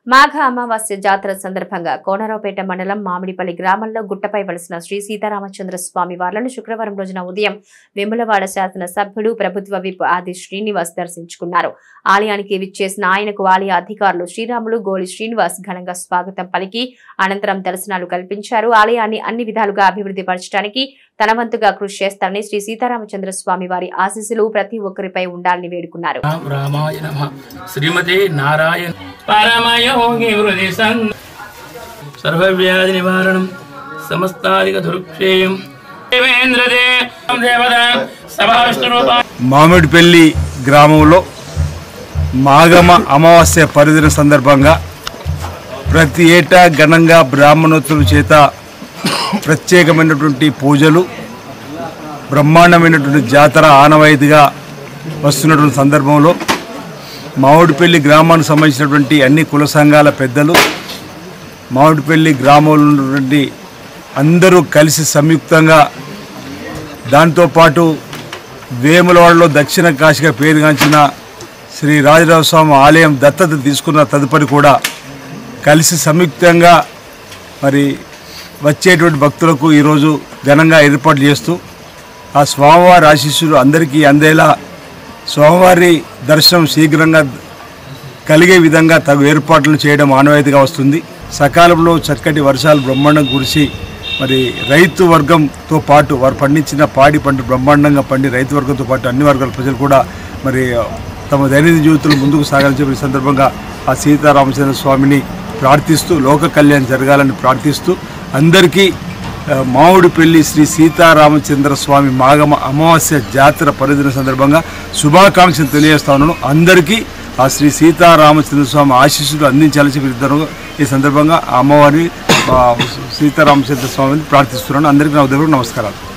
మాఘ అమావాస్య జాతర సందర్భంగా కోనరావుపేట మండలం మామిడిపల్లి గ్రామంలో గుట్టపై వలసిన శ్రీ సీతారామచంద్ర స్వామి వార్లను శుక్రవారం రోజున ఉదయం వెములవాడ శాసన సభ్యుడు ప్రభుత్వ విప్ ఆది శ్రీనివాస్ దర్శించుకున్నారు ఆలయానికి విచ్చేసిన ఆయనకు ఆలయ అధికారులు శ్రీరాములు గోలి శ్రీనివాస్ ఘనంగా స్వాగతం పలికి అనంతరం దర్శనాలు కల్పించారు ఆలయాన్ని అన్ని విధాలుగా అభివృద్ధి పరచడానికి తన వంతుగా కృషి చేస్తారని శ్రీ సీతారామచంద్ర స్వామి వారి ఆశీస్సులు ప్రతి ఒక్కరిపై ఉండాలని వేడుకున్నారు రామ రామాయ నమ శ్రీమతే నారాయణ పరమయోగి హృది సన్ సర్వవ్యాధి నివారణం సమస్తాదిక దుర్క్షేయం దేవేంద్రదే దేవత సభావిష్ణురూప మామిడిపల్లి గ్రామంలో మాగమ అమావాస్య పర్వదిన సందర్భంగా ప్రతి ఏటా ఘనంగా బ్రాహ్మణోత్సవం చేత ప్రత్యేకమైనటువంటి పూజలు బ్రహ్మాండమైనటువంటి జాతర ఆనవాయితీగా వస్తున్నటువంటి సందర్భంలో మామిడిపల్లి గ్రామానికి సంబంధించినటువంటి అన్ని కుల సంఘాల పెద్దలు మామిడిపల్లి గ్రామంలో ఉన్నటువంటి అందరూ కలిసి సంయుక్తంగా దాంతోపాటు వేములవాడలో దక్షిణ కాశీగా పేరుగాంచిన శ్రీ రాజరాజ స్వామి ఆలయం దత్తత తీసుకున్న తదుపరి కూడా కలిసి సంయుక్తంగా మరి వచ్చేటువంటి భక్తులకు ఈరోజు ఘనంగా ఏర్పాట్లు చేస్తూ ఆ స్వామివారి ఆశీస్సులు అందరికీ అందేలా స్వామివారి దర్శనం శీఘ్రంగా కలిగే విధంగా తగు ఏర్పాట్లు చేయడం ఆనవాయితీగా వస్తుంది సకాలంలో చక్కటి వర్షాలు బ్రహ్మాండం కురిసి మరి రైతు వర్గంతో పాటు వారు పండించిన పాడి పంట బ్రహ్మాండంగా పండి రైతు వర్గంతో పాటు అన్ని వర్గాల ప్రజలు కూడా మరి తమ దైనందిన జీవితంలో ముందుకు సాగాలని చెప్పి ఈ సందర్భంగా ఆ సీతారామచంద్ర స్వామిని ప్రార్థిస్తూ లోక కళ్యాణం జరగాలని ప్రార్థిస్తూ అందరికీ ఆ, మామిడిపల్లి శ్రీ సీతారామచంద్ర స్వామి మాగమ అమావాస్య జాతర పర్వదిన సందర్భంగా శుభాకాంక్షలు తెలియజేస్తా ఉన్నాను అందరికీ ఆ శ్రీ సీతారామచంద్ర స్వామి ఆశీస్సులు అందించాలని చెప్పి ఇద్దరు ఈ సందర్భంగా ఆ అమ్మవారిని ఆ, సీతారామచంద్ర స్వామిని ప్రార్థిస్తున్నాను అందరికీ నా ఉదయం నమస్కారాలు